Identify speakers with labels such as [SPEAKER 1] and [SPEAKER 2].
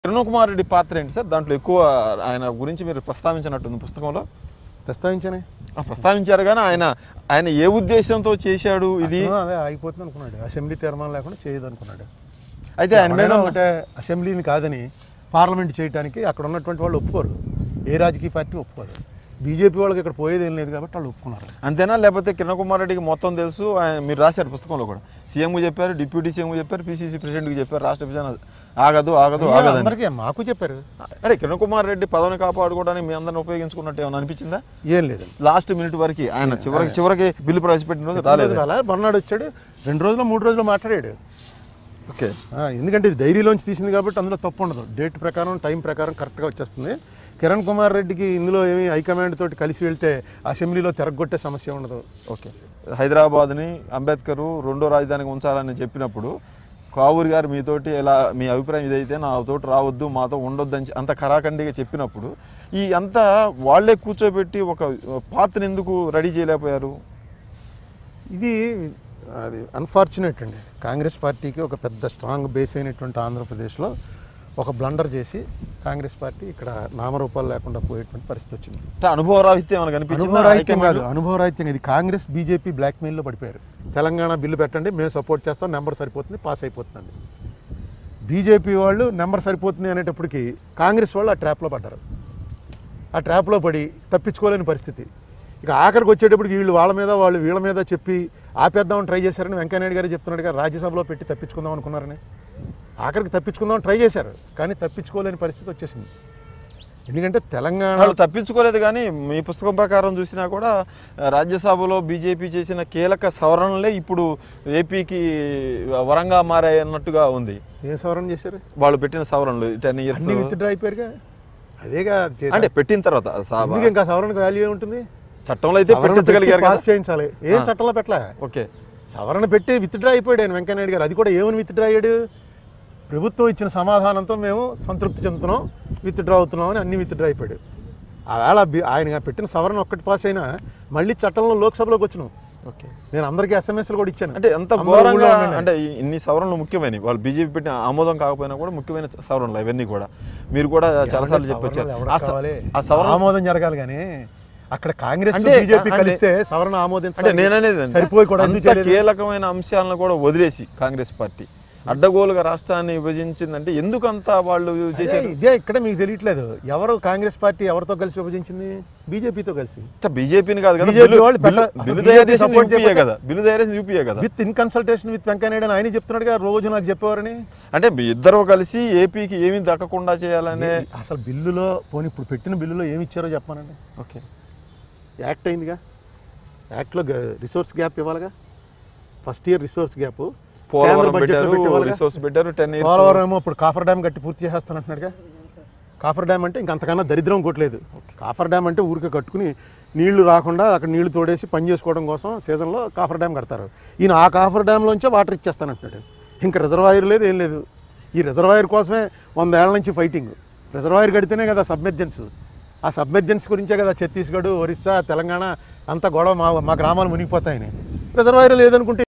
[SPEAKER 1] కిరణ్ కుమార్ రెడ్డి పాత్ర ఏంటి సార్ దాంట్లో ఎక్కువ ఆయన గురించి మీరు ప్రస్తావించినట్టుంది పుస్తకంలో
[SPEAKER 2] ప్రస్తావించానే
[SPEAKER 1] ఆ, ప్రస్తావించారు కానీ ఆయన ఆయన ఏ ఉద్దేశంతో చేశాడు ఇది
[SPEAKER 2] అతను అదే ఆగిపోతుంది అనుకున్నాడు అసెంబ్లీ తీర్మానం లేకుండా చేయదు అనుకున్నాడు
[SPEAKER 1] అయితే ఆయన మీద
[SPEAKER 2] ఎవరైనా ఒకటే అసెంబ్లీని కాదని పార్లమెంట్ చేయడానికి అక్కడ ఉన్నటువంటి వాళ్ళు ఒప్పుకోరు ఏ రాజకీయ పార్టీ ఒప్పుకోదు బీజేపీ వాళ్ళకి ఇక్కడ పోయేది ఏం లేదు కాబట్టి వాళ్ళు ఒప్పుకున్నారు
[SPEAKER 1] అంతేనా లేకపోతే కిరణ్ కుమార్ రెడ్డికి మొత్తం తెలుసు ఆయన మీరు రాశారు పుస్తకంలో కూడా సీఎం చెప్పారు డిప్యూటీ సీఎం చెప్పారు పిసిసి ప్రెసిడెంట్కి చెప్పారు రాష్ట్ర విభజన ఆగదు ఆగదు
[SPEAKER 2] అయ్యా,
[SPEAKER 1] ఆగదని
[SPEAKER 2] అందరికీ మాకు చెప్పారు
[SPEAKER 1] అంటే కిరణ్ కుమార్ రెడ్డి పదవిని కాపాడుకోవడానికి మీ అందరిని ఉపయోగించుకున్నట్టు ఏమైనా అనిపించిందా
[SPEAKER 2] ఏం లేదండి
[SPEAKER 1] లాస్ట్ మినిట్ వరకు ఆయన చివరికి చివరికి బిల్లు ప్రవేశపెట్టిన రోజు రాలేదు
[SPEAKER 2] అలా మొన్నాడు వచ్చాడు రెండు రోజులు మూడు రోజులు మాట్లాడాడు
[SPEAKER 1] ఓకే
[SPEAKER 2] ఆ, ఎందుకంటే ఇది డైరీలోంచి తీసింది కాబట్టి అందులో తప్పు ఉండదు డేట్ ప్రకారం టైం ప్రకారం కరెక్ట్గా వచ్చేస్తుంది కిరణ్ కుమార్ రెడ్డికి ఇందులో ఏమి హైకమాండ్ తోటి కలిసి వెళ్తే అసెంబ్లీలో తిరగొట్టే సమస్య ఉండదు
[SPEAKER 1] ఓకే హైదరాబాద్ని అంబేద్కర్ రెండో రాజధానికి ఉంచాలని చెప్పినప్పుడు కావూరి గారు మీతోటి ఎలా మీ అభిప్రాయం ఇదైతే నా తోటి రావద్దు మాతో ఉండొద్దు అని చె- అంత కరాఖండిగా చెప్పినప్పుడు ఈ అంతా వాళ్ళే కూర్చోబెట్టి ఒక పాత్రని ఎందుకు రెడీ చేయలేకపోయారు
[SPEAKER 2] ఇది అది అన్ఫార్చునేట్ అండి కాంగ్రెస్ పార్టీకి ఒక పెద్ద స్ట్రాంగ్ బేస్ అయినటువంటి ఆంధ్రప్రదేశ్లో ఒక బ్లండర్ చేసి కాంగ్రెస్ పార్టీ ఇక్కడ నామరూపాలు లేకుండా పోయేటువంటి పరిస్థితి వచ్చింది
[SPEAKER 1] అంటే అనుభవరాహిత్యం ఏమైనా కనిపించిందా
[SPEAKER 2] అనుభవరాహిత్యం కాదు
[SPEAKER 1] హైకమాండ్?
[SPEAKER 2] అనుభవరాహిత్యం ఇది కాంగ్రెస్ బీజేపీ బ్లాక్మెయిల్లో పడిపోయారు తెలంగాణ బిల్లు పెట్టండి మేము సపోర్ట్ చేస్తాం నెంబర్ సరిపోతుంది పాస్ అయిపోతుంది బీజేపీ వాళ్ళు నెంబర్ సరిపోతుంది అనేటప్పటికి కాంగ్రెస్ వాళ్ళు ఆ ట్రాప్లో పడ్డారు ఆ ట్రాప్లో పడి తప్పించుకోలేని పరిస్థితి ఇక ఆఖరికి వచ్చేటప్పటికి వీళ్ళు వాళ్ళ మీద వాళ్ళు వీళ్ళ మీద చెప్పి ఆపేద్దామని ట్రై చేశారని వెంకయ్యనాయుడు గారు చెప్తున్నాడుగా రాజ్యసభలో పెట్టి తప్పించుకుందాం అనుకున్నారని ఆఖరికి తప్పించుకుందాం ట్రై చేశారు కానీ తప్పించుకోలేని పరిస్థితి వచ్చేసింది ఎందుకంటే తెలంగాణ
[SPEAKER 1] వాళ్ళు తప్పించుకోలేదు కానీ మీ పుస్తకం ప్రకారం చూసినా కూడా ఆ, రాజ్యసభలో బీజేపీ చేసిన కీలక సవరణలే ఇప్పుడు ఏపీకి వరంగా మారాయి అన్నట్టుగా ఉంది
[SPEAKER 2] ఏ సవరణ చేశారు
[SPEAKER 1] వాళ్ళు పెట్టిన సవరణలు టెన్ ఇయర్స్
[SPEAKER 2] అన్ని విత్డ్రా అయిపోయారుగా అదేగా చేత-
[SPEAKER 1] అంటే పెట్టిన తర్వాత సా-
[SPEAKER 2] ఎందుకు ఇంకా సవరణకు వాల్యూ ఏముంటుంది
[SPEAKER 1] చట్టంలో అయితే
[SPEAKER 2] సవరణ
[SPEAKER 1] పెట్టించగలిగారు
[SPEAKER 2] పెట్టి
[SPEAKER 1] కదా
[SPEAKER 2] పాస్ చేయించాలి ఏం చట్టంలో పెట్టలే
[SPEAKER 1] ఓకే
[SPEAKER 2] సవరణ పెట్టి విత్డ్రా అయిపోయాడు ఆయన వెంకయ్యనాయుడు గారు అది కూడా ఏమని విత్డ్రా అయ్యాడు ప్రభుత్వం ఇచ్చిన సమాధానంతో మేము సంతృప్తి చెందుతున్నాం విత్డ్రా అవుతున్నాం అని అన్ని విత్డ్రా అయిపోయాడు ఆవేళ బి- ఆయన పెట్టిన సవరణ ఒక్కటి పాస్ అయినా మళ్ళీ చట్టంలో లోక్సభలోకి వచ్చినాం
[SPEAKER 1] ఓకే
[SPEAKER 2] నేను అందరికీ ఎస్ఎంఎస్లు కూడా ఇచ్చాను
[SPEAKER 1] అంటే ఎంత
[SPEAKER 2] అందరూ ఊళ్ళో
[SPEAKER 1] ఘోరంగా
[SPEAKER 2] ఉండండి.
[SPEAKER 1] అంటే ఈ- ఇన్ని సవరణలు ముఖ్యమైనవి వాళ్ళు బీజేపీ పెట్టిన ఆమోదం కాకపోయినా కూడా ముఖ్యమైన సవరణలు అవన్నీ కూడా మీరు కూడా చాలాసార్లు చెప్పొచ్చారు
[SPEAKER 2] సవరణలు
[SPEAKER 1] ఆ
[SPEAKER 2] ఎవరికి
[SPEAKER 1] స-
[SPEAKER 2] కావాలి?
[SPEAKER 1] ఆ సవరణ
[SPEAKER 2] ఆమోదం జరగాలి కానీ అక్కడ కాంగ్రెస్
[SPEAKER 1] అంటే-
[SPEAKER 2] బీజేపీ
[SPEAKER 1] అంటే-
[SPEAKER 2] కలిస్తే సవరణ
[SPEAKER 1] అంటే
[SPEAKER 2] ఆమోదించాలి
[SPEAKER 1] నేననేది అంటే
[SPEAKER 2] సరిపోయి కూడా ఎందుకు
[SPEAKER 1] అంత
[SPEAKER 2] చేయలేదు?
[SPEAKER 1] కీలకమైన అంశాలను కూడా వదిలేసి కాంగ్రెస్ పార్టీ అడ్డగోలుగా రాష్ట్రాన్ని విభజించిందంటే ఎందుకు అంత వాళ్ళు
[SPEAKER 2] అదే,
[SPEAKER 1] చేశారు
[SPEAKER 2] ఇదే ఇక్కడ మీకు తెలియట్లేదు ఎవరు కాంగ్రెస్ పార్టీ ఎవరితో కలిసి విభజించింది బీజేపీతో కలిసి
[SPEAKER 1] బీజేపీని కాదు కదా
[SPEAKER 2] BJP
[SPEAKER 1] బిల్లు-
[SPEAKER 2] వాళ్ళు
[SPEAKER 1] బిల్లు-
[SPEAKER 2] పెట్ట-
[SPEAKER 1] బిల్లు
[SPEAKER 2] అసలు
[SPEAKER 1] తయారు
[SPEAKER 2] BJP
[SPEAKER 1] చేసింది
[SPEAKER 2] support
[SPEAKER 1] యూపీఏ
[SPEAKER 2] చేయకపోతే-
[SPEAKER 1] కదా బిల్లు తయారు చేసింది యూపీఏ కదా
[SPEAKER 2] with in consultation with Venkaiah Naidu అని ఆయన చెప్తున్నాడుగా రోజు నాకు చెప్పేవారని
[SPEAKER 1] అంటే మీ ఇద్దరు కలిసి ఏపీకి ఏమీ దక్కకుండా చేయాలనే
[SPEAKER 2] అసలు బిల్లులో పోనీ ఇప్పుడు పెట్టిన బిల్లులో ఏమి ఇచ్చారో చెప్పానండి
[SPEAKER 1] ఓకే
[SPEAKER 2] యాక్ట్ అయిందిగా యాక్ట్లో రిసోర్స్ గ్యాప్ ఇవ్వాలిగా first year resource gap
[SPEAKER 1] Polavaram పెట్టారు రిసోర్స్ పెట్టారు టెన్ ఇయర్స్
[SPEAKER 2] పోలవరం ఏమో ఇప్పుడు కాఫర్ డ్యామ్ కట్టి పూర్తి చేస్తానంటున్నాడుగా కాఫర్ డ్యామ్ అంటే ఇంక అంతకన్నా దరిద్రం కొట్టలేదు కాఫర్ డ్యామ్ అంటే ఊరికే కట్టుకుని నీళ్లు రాకుండా అక్కడ నీళ్లు తోడేసి పని చేసుకోవడం కోసం సీజన్లో కాఫర్ డ్యామ్ కడతారు ఈయన ఆ కాఫర్ డ్యామ్లోంచే వాటర్ ఇచ్చేస్తానంటున్నాడు ఇంకా రిజర్వాయర్ లేదు ఏం లేదు ఈ రిజర్వాయర్ కోసమే వంద ఏళ్ళ నుంచి ఫైటింగ్ రిజర్వాయర్ కడితేనే కదా సబ్మెర్జెన్స్ ఆ సబ్మెర్జెన్స్ గురించే కదా ఛత్తీస్గఢ్ ఒరిస్సా తెలంగాణ అంతా గొడవ మా మా గ్రామాలు మునిగిపోతాయని రిజర్వాయర్ లేదనుకుంటే